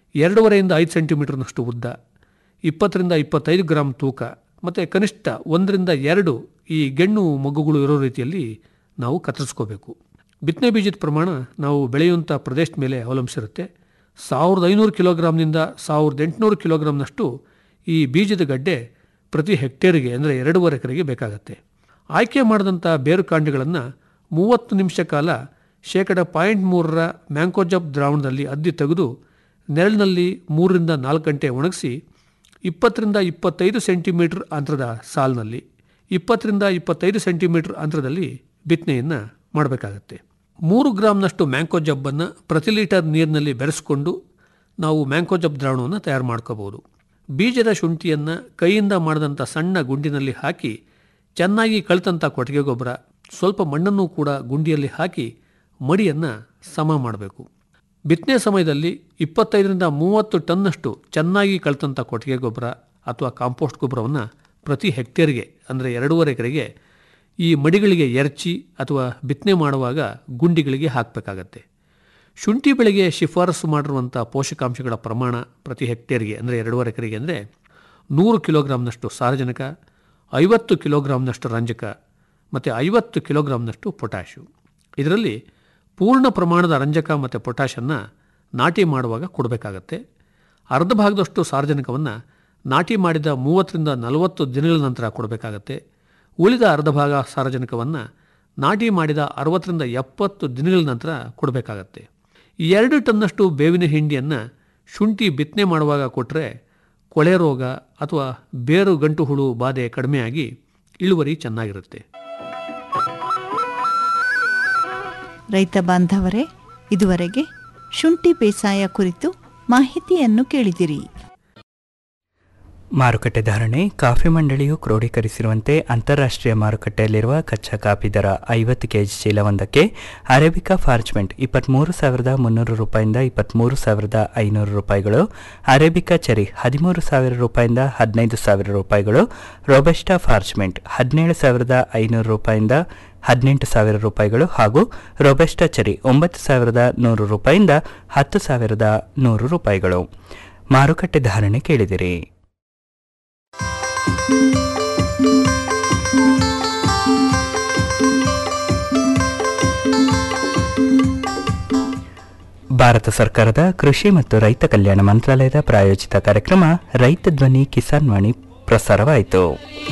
ಎರಡೂವರೆಯಿಂದ ಐದು ಸೆಂಟಿಮೀಟರ್ನಷ್ಟು ಉದ್ದ ಇಪ್ಪತ್ತರಿಂದ ಇಪ್ಪತ್ತೈದು ಗ್ರಾಂ ತೂಕ ಮತ್ತು ಕನಿಷ್ಠ ಒಂದರಿಂದ ಎರಡು ಈ ಗೆಣ್ಣು ಮಗ್ಗುಗಳು ಇರೋ ರೀತಿಯಲ್ಲಿ ನಾವು ಕತ್ತರಿಸ್ಕೋಬೇಕು ಬಿತ್ತನೆ ಬೀಜದ ಪ್ರಮಾಣ ನಾವು ಬೆಳೆಯುವಂಥ ಪ್ರದೇಶದ ಮೇಲೆ ಅವಲಂಬಿಸಿರುತ್ತೆ ಸಾವಿರದ ಐನೂರು ಕಿಲೋಗ್ರಾಮ್ನಿಂದ ಸಾವಿರದ ಎಂಟುನೂರು ಕಿಲೋಗ್ರಾಮ್ನಷ್ಟು ಈ ಬೀಜದ ಗಡ್ಡೆ ಪ್ರತಿ ಹೆಕ್ಟೇರಿಗೆ ಅಂದರೆ ಎರಡೂವರೆ ಎಕರೆಗೆ ಬೇಕಾಗತ್ತೆ ಆಯ್ಕೆ ಮಾಡಿದಂಥ ಬೇರು ಕಾಂಡಗಳನ್ನು ಮೂವತ್ತು ನಿಮಿಷ ಕಾಲ ಶೇಕಡ ಪಾಯಿಂಟ್ ಮೂರರ ಮ್ಯಾಂಕೋಜಬ್ ದ್ರಾವಣದಲ್ಲಿ ಅದ್ದಿ ತೆಗೆದು ನೆರಳಿನಲ್ಲಿ ಮೂರರಿಂದ ನಾಲ್ಕು ಗಂಟೆ ಒಣಗಿಸಿ ಇಪ್ಪತ್ತರಿಂದ ಇಪ್ಪತ್ತೈದು ಸೆಂಟಿಮೀಟರ್ ಅಂತರದ ಸಾಲಿನಲ್ಲಿ ಇಪ್ಪತ್ತರಿಂದ ಇಪ್ಪತ್ತೈದು ಸೆಂಟಿಮೀಟರ್ ಅಂತರದಲ್ಲಿ ಬಿತ್ತನೆಯನ್ನು ಮಾಡಬೇಕಾಗತ್ತೆ ಮೂರು ಗ್ರಾಮ್ನಷ್ಟು ಮ್ಯಾಂಕೋಜಬ್ಬನ್ನು ಪ್ರತಿ ಲೀಟರ್ ನೀರಿನಲ್ಲಿ ಬೆರೆಸ್ಕೊಂಡು ನಾವು ಮ್ಯಾಂಕೋಜಬ್ ದ್ರಾವಣವನ್ನು ತಯಾರು ಮಾಡ್ಕೋಬೋದು ಬೀಜದ ಶುಂಠಿಯನ್ನು ಕೈಯಿಂದ ಮಾಡಿದಂಥ ಸಣ್ಣ ಗುಂಡಿನಲ್ಲಿ ಹಾಕಿ ಚೆನ್ನಾಗಿ ಕಳಿತಂಥ ಕೊಟ್ಟಿಗೆ ಗೊಬ್ಬರ ಸ್ವಲ್ಪ ಮಣ್ಣನ್ನು ಕೂಡ ಗುಂಡಿಯಲ್ಲಿ ಹಾಕಿ ಮಡಿಯನ್ನು ಸಮ ಮಾಡಬೇಕು ಬಿತ್ತನೆ ಸಮಯದಲ್ಲಿ ಇಪ್ಪತ್ತೈದರಿಂದ ಮೂವತ್ತು ಟನ್ನಷ್ಟು ಚೆನ್ನಾಗಿ ಕಳಿತಂಥ ಕೊಟ್ಟಿಗೆ ಗೊಬ್ಬರ ಅಥವಾ ಕಾಂಪೋಸ್ಟ್ ಗೊಬ್ಬರವನ್ನು ಪ್ರತಿ ಹೆಕ್ಟೇರ್ಗೆ ಅಂದರೆ ಎರಡೂವರೆ ಎಕರೆಗೆ ಈ ಮಡಿಗಳಿಗೆ ಎರಚಿ ಅಥವಾ ಬಿತ್ತನೆ ಮಾಡುವಾಗ ಗುಂಡಿಗಳಿಗೆ ಹಾಕಬೇಕಾಗತ್ತೆ ಶುಂಠಿ ಬೆಳೆಗೆ ಶಿಫಾರಸು ಮಾಡಿರುವಂಥ ಪೋಷಕಾಂಶಗಳ ಪ್ರಮಾಣ ಪ್ರತಿ ಹೆಕ್ಟೇರ್ಗೆ ಅಂದರೆ ಎರಡೂವರೆ ಎಕರೆಗೆ ಅಂದರೆ ನೂರು ಕಿಲೋಗ್ರಾಮ್ನಷ್ಟು ಸಾರಜನಕ ಐವತ್ತು ಕಿಲೋಗ್ರಾಮ್ನಷ್ಟು ರಂಜಕ ಮತ್ತು ಐವತ್ತು ಕಿಲೋಗ್ರಾಮ್ನಷ್ಟು ಪೊಟ್ಯಾಶು ಇದರಲ್ಲಿ ಪೂರ್ಣ ಪ್ರಮಾಣದ ರಂಜಕ ಮತ್ತು ಪೊಟ್ಯಾಷನ್ನು ನಾಟಿ ಮಾಡುವಾಗ ಕೊಡಬೇಕಾಗತ್ತೆ ಅರ್ಧ ಭಾಗದಷ್ಟು ಸಾರಜನಕವನ್ನು ನಾಟಿ ಮಾಡಿದ ಮೂವತ್ತರಿಂದ ನಲವತ್ತು ದಿನಗಳ ನಂತರ ಕೊಡಬೇಕಾಗತ್ತೆ ಉಳಿದ ಅರ್ಧ ಭಾಗ ಸಾರಜನಕವನ್ನು ನಾಟಿ ಮಾಡಿದ ಅರವತ್ತರಿಂದ ಎಪ್ಪತ್ತು ದಿನಗಳ ನಂತರ ಕೊಡಬೇಕಾಗತ್ತೆ ಈ ಎರಡು ಟನ್ನಷ್ಟು ಬೇವಿನ ಹಿಂಡಿಯನ್ನು ಶುಂಠಿ ಬಿತ್ತನೆ ಮಾಡುವಾಗ ಕೊಟ್ಟರೆ ಕೊಳೆ ರೋಗ ಅಥವಾ ಬೇರು ಗಂಟು ಹುಳು ಬಾಧೆ ಕಡಿಮೆಯಾಗಿ ಇಳುವರಿ ಚೆನ್ನಾಗಿರುತ್ತೆ ರೈತ ಬಾಂಧವರೇ ಇದುವರೆಗೆ ಶುಂಠಿ ಬೇಸಾಯ ಕುರಿತು ಮಾಹಿತಿಯನ್ನು ಕೇಳಿದಿರಿ ಮಾರುಕಟ್ಟೆ ಧಾರಣೆ ಕಾಫಿ ಮಂಡಳಿಯು ಕ್ರೋಢೀಕರಿಸಿರುವಂತೆ ಅಂತಾರಾಷ್ಟ್ರೀಯ ಮಾರುಕಟ್ಟೆಯಲ್ಲಿರುವ ಕಚ್ಚಾ ಕಾಫಿ ದರ ಐವತ್ತು ಕೆಜಿ ಚೀಲವೊಂದಕ್ಕೆ ಅರೇಬಿಕಾ ಫಾರ್ಚ್ಮೆಂಟ್ ಇಪ್ಪತ್ತ್ಮೂರು ಸಾವಿರದ ಮುನ್ನೂರು ರೂಪಾಯಿಂದ ಇಪ್ಪತ್ತ್ಮೂರು ಸಾವಿರದ ಐನೂರು ರೂಪಾಯಿಗಳು ಅರೇಬಿಕಾ ಚೆರಿ ಹದಿಮೂರು ಸಾವಿರ ರೂಪಾಯಿಂದ ಹದಿನೈದು ಸಾವಿರ ರೂಪಾಯಿಗಳು ರೋಬೆಸ್ಟಾ ಫಾರ್ಚ್ಮೆಂಟ್ ಹದಿನೇಳು ಸಾವಿರದ ಐನೂರು ರೂಪಾಯಿಂದ ಹದಿನೆಂಟು ಸಾವಿರ ರೂಪಾಯಿಗಳು ಹಾಗೂ ರೋಬೆಸ್ಟಾ ಚೆರಿ ಒಂಬತ್ತು ಸಾವಿರದ ನೂರು ರೂಪಾಯಿಂದ ಹತ್ತು ಸಾವಿರದ ನೂರು ರೂಪಾಯಿಗಳು ಮಾರುಕಟ್ಟೆ ಧಾರಣೆ ಕೇಳಿದಿರಿ ಭಾರತ ಸರ್ಕಾರದ ಕೃಷಿ ಮತ್ತು ರೈತ ಕಲ್ಯಾಣ ಮಂತ್ರಾಲಯದ ಪ್ರಾಯೋಜಿತ ಕಾರ್ಯಕ್ರಮ ರೈತ ಧ್ವನಿ ಕಿಸಾನ್ ವಾಣಿ ಪ್ರಸಾರವಾಯಿತು